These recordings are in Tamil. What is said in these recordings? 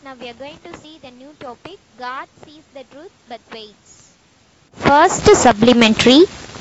Now we are going to see the new topic God sees the truth but waits. First supplementary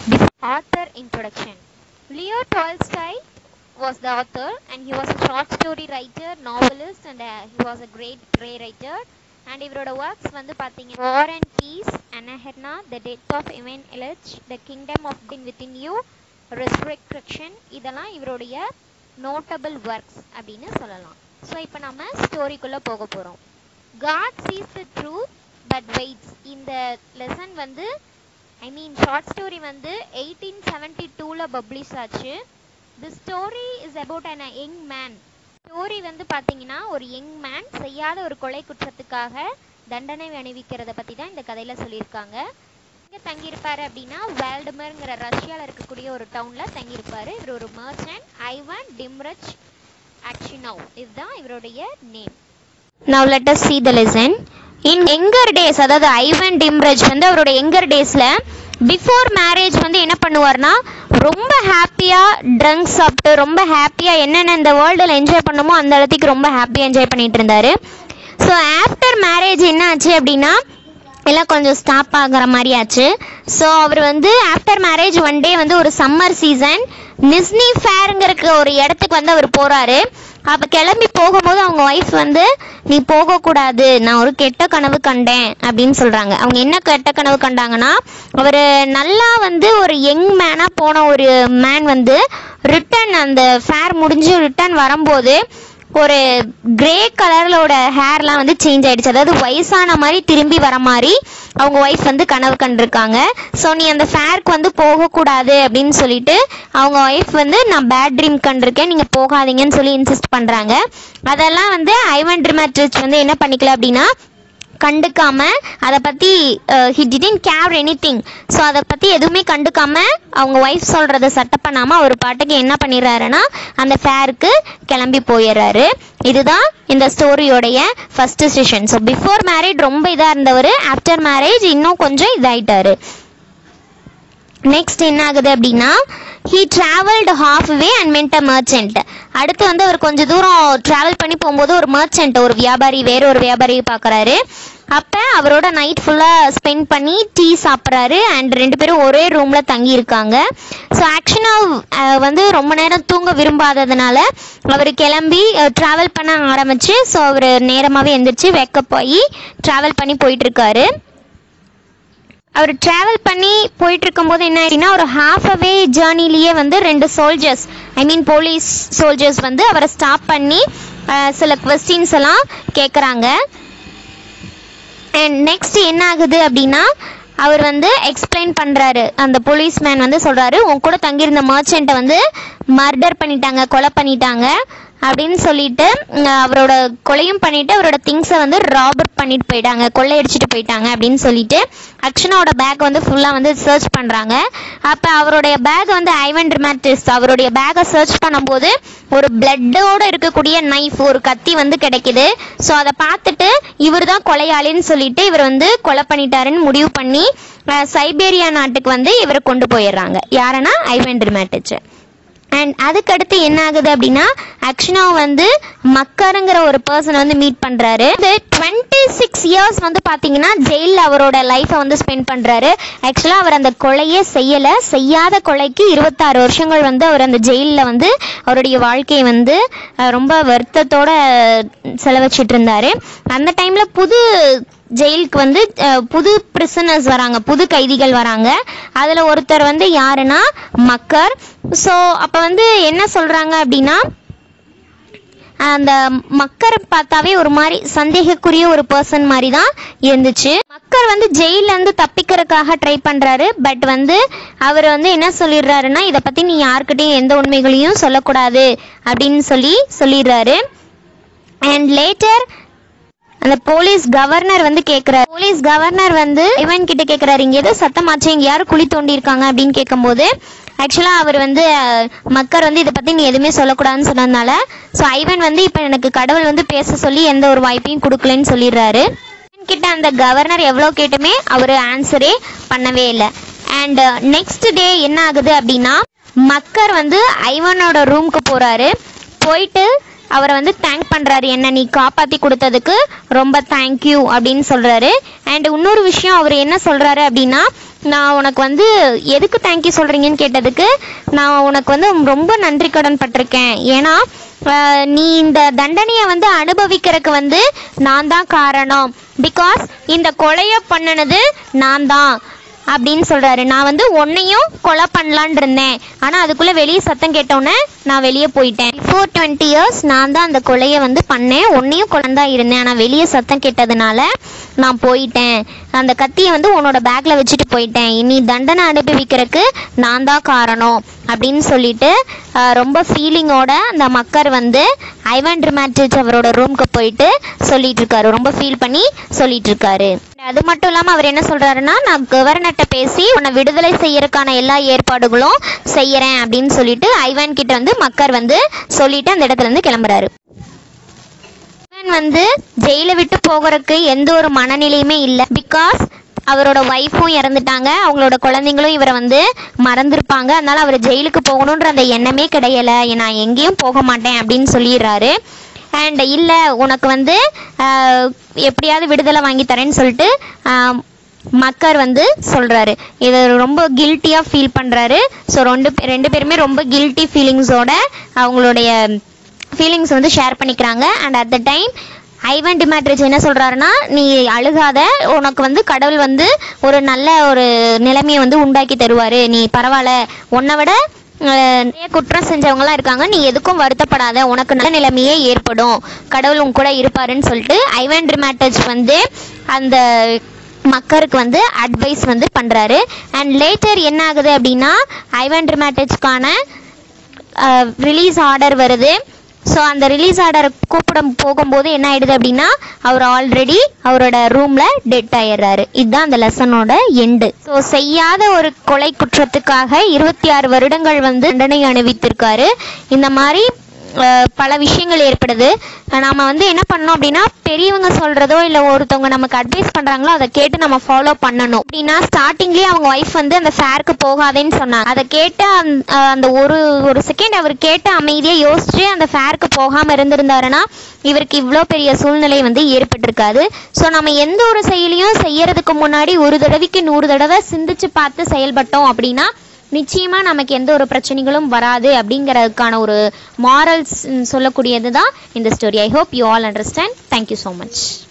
author introduction. Leo Tolstoy was the author and he was a short story writer, novelist and uh, he was a great playwright. And இவரோட ஒர்க்ஸ் வந்து பார்த்தீங்க வார் அண்ட் பீஸ் அனஹெர்னா the death of Ivan Ilyich the kingdom of டின் வித்தின் யூ ரெஸ்ட்ரிக்ஷன் இதெல்லாம் இவருடைய நோட்டபிள் ஒர்க்ஸ் அப்படின்னு சொல்லலாம் ஸோ இப்போ நம்ம ஸ்டோரிக்குள்ளே போக போகிறோம் God sees the truth but waits இந்த லெசன் வந்து ஐ மீன் ஷார்ட் ஸ்டோரி வந்து எயிட்டீன் செவன்டி டூவில் பப்ளிஷ் ஆச்சு the story is about an young man story வந்து பார்த்தீங்கன்னா ஒரு யங் மேன் செய்யாத ஒரு கொலை குற்றத்துக்காக தண்டனை அணிவிக்கிறத பற்றி தான் இந்த கதையில் சொல்லியிருக்காங்க எங்கே தங்கியிருப்பாரு அப்படின்னா வேல்டமருங்கிற ரஷ்யாவில் இருக்கக்கூடிய ஒரு டவுனில் தங்கியிருப்பாரு இவர் ஒரு மர்ச்சன்ட் ஐவன் டிம்ரச் ஆக்ஷினோவ் இதுதான் இவருடைய name now let us see the lesson in younger days அதாவது ஐவன் டிம்ரஜ் வந்து அவரோட எங்கர் டேஸில் பிஃபோர் மேரேஜ் வந்து என்ன பண்ணுவார்னா ரொம்ப ஹாப்பியாக ட்ரங்க்ஸ் சாப்பிட்டு ரொம்ப ஹாப்பியாக என்னென்ன இந்த வேர்ல்டில் என்ஜாய் பண்ணுமோ அந்த இடத்துக்கு ரொம்ப ஹாப்பியாக என்ஜாய் பண்ணிட்டு இருந்தார் ஸோ ஆஃப்டர் மேரேஜ் என்ன ஆச்சு அப்படின்னா எல்லாம் கொஞ்சம் ஸ்டாப் ஆகுற மாதிரி ஆச்சு ஸோ அவர் வந்து ஆஃப்டர் மேரேஜ் ஒன் டே வந்து ஒரு சம்மர் சீசன் நிஸ்னி ஃபேருங்கிற ஒரு இடத்துக்கு வந்து அவர் போகிறாரு அப்போ கிளம்பி போகும்போது அவங்க ஒய்ஃப் வந்து நீ போகக்கூடாது நான் ஒரு கெட்ட கனவு கண்டேன் அப்படின்னு சொல்கிறாங்க அவங்க என்ன கெட்ட கனவு கண்டாங்கன்னா அவர் நல்லா வந்து ஒரு யங் மேனாக போன ஒரு மேன் வந்து ரிட்டன் அந்த ஃபேர் முடிஞ்சு ரிட்டன் வரும்போது ஒரு கிரே கலர்லோட ஹேர்லாம் வந்து சேஞ்ச் ஆயிடுச்சு அதாவது வயசான மாதிரி திரும்பி வர மாதிரி அவங்க ஒய்ஃப் வந்து கனவு கண்டிருக்காங்க ஸோ நீ அந்த ஃபேருக்கு வந்து போகக்கூடாது அப்படின்னு சொல்லிட்டு அவங்க ஒய்ஃப் வந்து நான் பேட் ட்ரீம் கண்டிருக்கேன் நீங்கள் போகாதீங்கன்னு சொல்லி இன்சிஸ்ட் பண்ணுறாங்க அதெல்லாம் வந்து ஐவன் ட்ரிமேட்ரிச் வந்து என்ன பண்ணிக்கல அப்படின்னா கண்டுக்காம அதை பற்றி he didn't care anything so அதை பற்றி எதுவுமே கண்டுக்காம அவங்க ஒய்ஃப் சொல்கிறத சட்டை பண்ணாமல் அவர் பாட்டுக்கு என்ன பண்ணிடுறாருன்னா அந்த ஃபேருக்கு கிளம்பி போயிடுறாரு இதுதான் இந்த ஸ்டோரியோடைய first session so before marriage ரொம்ப இதாக இருந்தவர் ஆஃப்டர் மேரேஜ் இன்னும் கொஞ்சம் இதாயிட்டாரு நெக்ஸ்ட் என்ன ஆகுது அப்படின்னா he travelled half way and met a merchant அடுத்து வந்து அவர் கொஞ்சம் தூரம் ட்ராவல் பண்ணி போகும்போது ஒரு மர்ச்சன்ட் ஒரு வியாபாரி வேற ஒரு வியாபாரியை பார்க்குறாரு அப்போ அவரோட நைட் ஃபுல்லாக ஸ்பெண்ட் பண்ணி டீ சாப்பிட்றாரு அண்ட் ரெண்டு பேரும் ஒரே ரூமில் தங்கி இருக்காங்க ஸோ ஆக்ஷனாக வந்து ரொம்ப நேரம் தூங்க விரும்பாததுனால அவர் கிளம்பி ட்ராவல் பண்ண ஆரம்பிச்சு ஸோ அவர் நேரமாகவே எந்திரிச்சு வேக்கப் ஆகி ட்ராவல் பண்ணி போயிட்டுருக்காரு அவர் ட்ராவல் பண்ணி போயிட்டு இருக்கும்போது என்ன ஆயிடுச்சுன்னா ஒரு ஹாஃப் அவே ஜேர்னிலேயே வந்து ரெண்டு soldiers I mean police soldiers வந்து அவரை ஸ்டாப் பண்ணி அஹ், சில கொஸ்டின்ஸ் எல்லாம் கேட்குறாங்க அண்ட் நெக்ஸ்ட் என்ன ஆகுது அப்படின்னா அவர் வந்து எக்ஸ்பிளைன் பண்ணுறாரு அந்த போலீஸ்மேன் வந்து சொல்கிறாரு உன் கூட தங்கியிருந்த மர்ச்சண்ட்டை வந்து மர்டர் பண்ணிட்டாங்க கொலை பண்ணிட்டாங்க அப்படின்னு சொல்லிட்டு உம், அவரோட கொலையும் பண்ணிட்டு அவரோட திங்ஸை வந்து ராபர் பண்ணிட்டு போயிட்டாங்க கொள்ளையடிச்சிட்டு போயிட்டாங்க அப்படின்னு சொல்லிட்டு அக்ஷனாவோட பேக் வந்து ஃபுல்லாக வந்து சர்ச் பண்ணுறாங்க அப்போ அவருடைய பேக் வந்து ஐவன் ட்ரிமேட்டிஸ்ட் அவருடைய பேக்கை சர்ச் பண்ணும்போது ஒரு பிளட்டோட இருக்கக்கூடிய நைஃப் ஒரு கத்தி வந்து கிடைக்குது ஸோ அதை பார்த்துட்டு இவர் தான் கொலையாளின்னு சொல்லிட்டு இவர் வந்து கொலை பண்ணிட்டாருன்னு முடிவு பண்ணி அஹ், சைபேரியா நாட்டுக்கு வந்து இவரை கொண்டு போயிடுறாங்க யாருன்னா ஐவன் ட்ரிமேட்டிச் அண்ட் அதுக்கடுத்து என்ன ஆகுது அப்படின்னா அக்ஷனா வந்து மக்கருங்கிற ஒரு பர்சன் வந்து மீட் பண்றாரு இது டுவெண்ட்டி சிக்ஸ் இயர்ஸ் வந்து பாத்தீங்கன்னா ஜெயிலில் அவரோட லைஃப்பை வந்து ஸ்பெண்ட் பண்றாரு ஆக்சுவலாக அவர் அந்த கொலையே செய்யலை செய்யாத கொலைக்கு இருபத்தாறு வருஷங்கள் வந்து அவர் அந்த ஜெயிலில் வந்து அவருடைய வாழ்க்கையை வந்து அஹ், ரொம்ப வருத்தத்தோட செலவச்சிட்டு இருந்தாரு அந்த டைம்ல புது ஜெயிலுக்கு வந்து அஹ், புது பிரிசனர்ஸ் வராங்க புது கைதிகள் வராங்க அதுல ஒருத்தர் வந்து யாருன்னா மக்கர் ஸோ அப்ப வந்து என்ன சொல்றாங்க அப்படின்னா அந்த மக்கரை பார்த்தாவே ஒரு மாதிரி சந்தேகக்குரிய ஒரு பர்சன் மாதிரி தான் இருந்துச்சு மக்கர் வந்து ஜெயில இருந்து தப்பிக்கிறதுக்காக ட்ரை பண்றாரு பட் வந்து அவர் வந்து என்ன சொல்லிடுறாருன்னா இதை பத்தி நீ யாருக்கிட்டையும் எந்த உண்மைகளையும் சொல்லக்கூடாது அப்படின்னு சொல்லி சொல்லிடுறாரு அண்ட் லேட்டர் அந்த போலீஸ் கவர்னர் வந்து கேக்குறாரு போலீஸ் கவர்னர் வந்து இவன் கிட்ட கேக்குறாரு இங்க ஏதோ சத்தமாச்சு இங்க யாரும் குழி தோண்டி இருக்காங்க அப்படின்னு கேட்கும்போது ஆக்சுவலா அவர் வந்து அஹ், மக்கர் வந்து இதை பத்தி நீ எதுவுமே சொல்லக்கூடாதுன்னு சொன்னதுனால ஸோ ஐவன் வந்து இப்ப எனக்கு கடவுள் வந்து பேச சொல்லி எந்த ஒரு வாய்ப்பையும் கொடுக்கலன்னு சொல்லிடுறாரு இவன் கிட்ட அந்த கவர்னர் எவ்வளோ கேட்டுமே அவர் ஆன்சரே பண்ணவே இல்லை அண்ட் நெக்ஸ்ட் டே என்ன ஆகுது அப்படின்னா மக்கர் வந்து ஐவனோட ரூம்க்கு போறாரு போயிட்டு அவரை வந்து தேங்க் பண்ணுறாரு என்ன நீ காப்பாற்றி கொடுத்ததுக்கு ரொம்ப தேங்க்யூ அப்படின்னு சொல்கிறாரு அண்ட் இன்னொரு விஷயம் அவர் என்ன சொல்கிறாரு அப்படின்னா நான் உனக்கு வந்து எதுக்கு தேங்க்யூ சொல்கிறீங்கன்னு கேட்டதுக்கு நான் உனக்கு வந்து ரொம்ப நன்றி கடன் பட்டிருக்கேன் ஏன்னா ஆஹ், நீ இந்த தண்டனையை வந்து அனுபவிக்கிறதுக்கு வந்து நான் தான் காரணம் பிகாஸ் இந்த கொலையை பண்ணினது நான் தான் அப்படின்னு சொல்றாரு நான் வந்து உன்னையும் கொலை பண்ணலான் இருந்தேன் ஆனா அதுக்குள்ள வெளியே சத்தம் கேட்டோன்னே நான் வெளியே போயிட்டேன் பிஃபோர் டுவெண்ட்டி இயர்ஸ் நான் தான் அந்த கொலையை வந்து பண்ணேன் உன்னையும் கொலை தான் இருந்தேன் ஆனா வெளியே சத்தம் கேட்டதுனால நான் போயிட்டேன் அந்த கத்தியை வந்து உன்னோட பேக்ல வச்சுட்டு போயிட்டேன் இனி தண்டனை அனுபவிக்கிறதுக்கு நான் தான் காரணம் அப்படின்னு சொல்லிட்டு ஆஹ், ரொம்ப ஃபீலிங்கோட அந்த மக்கர் வந்து ஐவன் ட்ரிமேட்டிச் அவரோட ரூம்க்கு போயிட்டு சொல்லிட்டு இருக்காரு ரொம்ப ஃபீல் பண்ணி சொல்லிட்டு இருக்காரு அது மட்டும் இல்லாம அவர் என்ன சொல்றாருன்னா நான் கவர்னர்கிட்ட பேசி உன்னை விடுதலை செய்யறதுக்கான எல்லா ஏற்பாடுகளும் செய்யறேன் அப்படின்னு சொல்லிட்டு ஐவான் கிட்ட வந்து மக்கர் வந்து சொல்லிட்டு அந்த இடத்துல இருந்து கிளம்புறாரு ஐவான் வந்து ஜெயிலை விட்டு போகிறதுக்கு எந்த ஒரு மனநிலையுமே இல்லை பிகாஸ் அவரோட ஒய்ஃபும் இறந்துட்டாங்க அவங்களோட குழந்தைங்களும் இவரை வந்து மறந்துருப்பாங்க அதனால அவர் ஜெயிலுக்கு போகணுன்ற அந்த எண்ணமே கிடையல நான் எங்கேயும் போக மாட்டேன் அப்படின்னு சொல்லிடுறாரு அண்ட் இல்லை உனக்கு வந்து ஆஹ், எப்படியாவது விடுதலை வாங்கி தரேன்னு சொல்லிட்டு ஆஹ், மக்கர் வந்து சொல்றாரு இது ரொம்ப கில்ட்டியாக ஃபீல் பண்றாரு ஸோ ரெண்டு பே- ரெண்டு பேருமே ரொம்ப கில்ட்டி ஃபீலிங்ஸோட அவங்களுடைய ஃபீலிங்ஸ் வந்து ஷேர் பண்ணிக்கிறாங்க and at the time Ivan Dmitrich என்ன சொல்றாருன்னா நீ அழுகாத உனக்கு வந்து கடவுள் வந்து ஒரு நல்ல ஒரு நிலைமையை வந்து உண்டாக்கி தருவாரு நீ பரவாயில்ல உன்னை விட அஹ், நிறைய குற்றம் செஞ்சவங்கலாம் இருக்காங்க நீ எதுக்கும் வருத்தப்படாத உனக்கு நல்ல நிலைமையே ஏற்படும் கடவுள் உன் கூட இருப்பாருன்னு சொல்லிட்டு ஐவன் டிமேட்ரிச் வந்து அந்த மக்கருக்கு வந்து அட்வைஸ் வந்து பண்றாரு அண்ட் லேட்டர் என்ன ஆகுது அப்படின்னா ஐவன் டிமேட்டிச்கான ரிலீஸ் ஆர்டர் வருது ஸோ அந்த ரிலீஸ் ஆர்டர் கூப்பிட போகும்போது என்ன ஆயிடுது அப்படின்னா அவர் ஆல்ரெடி அவரோட ரூம்ல டெட் ஆயிடுறாரு இதுதான் அந்த லெசனோட எண்டு ஸோ செய்யாத ஒரு கொலை குற்றத்துக்காக இருபத்தி ஆறு வருடங்கள் வந்து தண்டனை அனுபவித்திருக்காரு இந்த மாதிரி அஹ், பல விஷயங்கள் ஏற்படுது நாம வந்து என்ன பண்ணோம் அப்படின்னா பெரியவங்க சொல்றதோ இல்ல ஒருத்தவங்க நமக்கு அட்வைஸ் பண்றாங்களோ அதை கேட்டு நம்ம ஃபாலோ பண்ணணும் அப்படின்னா ஸ்டார்டிங்லயே அவங்க ஒய்ஃப் வந்து அந்த ஃபேருக்கு போகாதேன்னு சொன்னாங்க அதை கேட்டு அந்த- அஹ், அந்த ஒரு ஒரு செகண்ட் அவர் கேட்டு அமைதியா யோசிச்சு அந்த ஃபேருக்கு போகாம இருந்திருந்தாருன்னா இவருக்கு இவ்வளோ பெரிய சூழ்நிலை வந்து ஏற்பட்டிருக்காது ஸோ நம்ம எந்த ஒரு செயலையும் செய்யறதுக்கு முன்னாடி ஒரு தடவைக்கு நூறு தடவை சிந்திச்சு பார்த்து செயல்பட்டோம் அப்படின்னா நிச்சயமா நமக்கு எந்த ஒரு பிரச்சனைகளும் வராது அப்படிங்கறதுக்கான ஒரு மாரல்ஸ் சொல்லக்கூடியது தான் இந்த story I hope you all understand thank you so much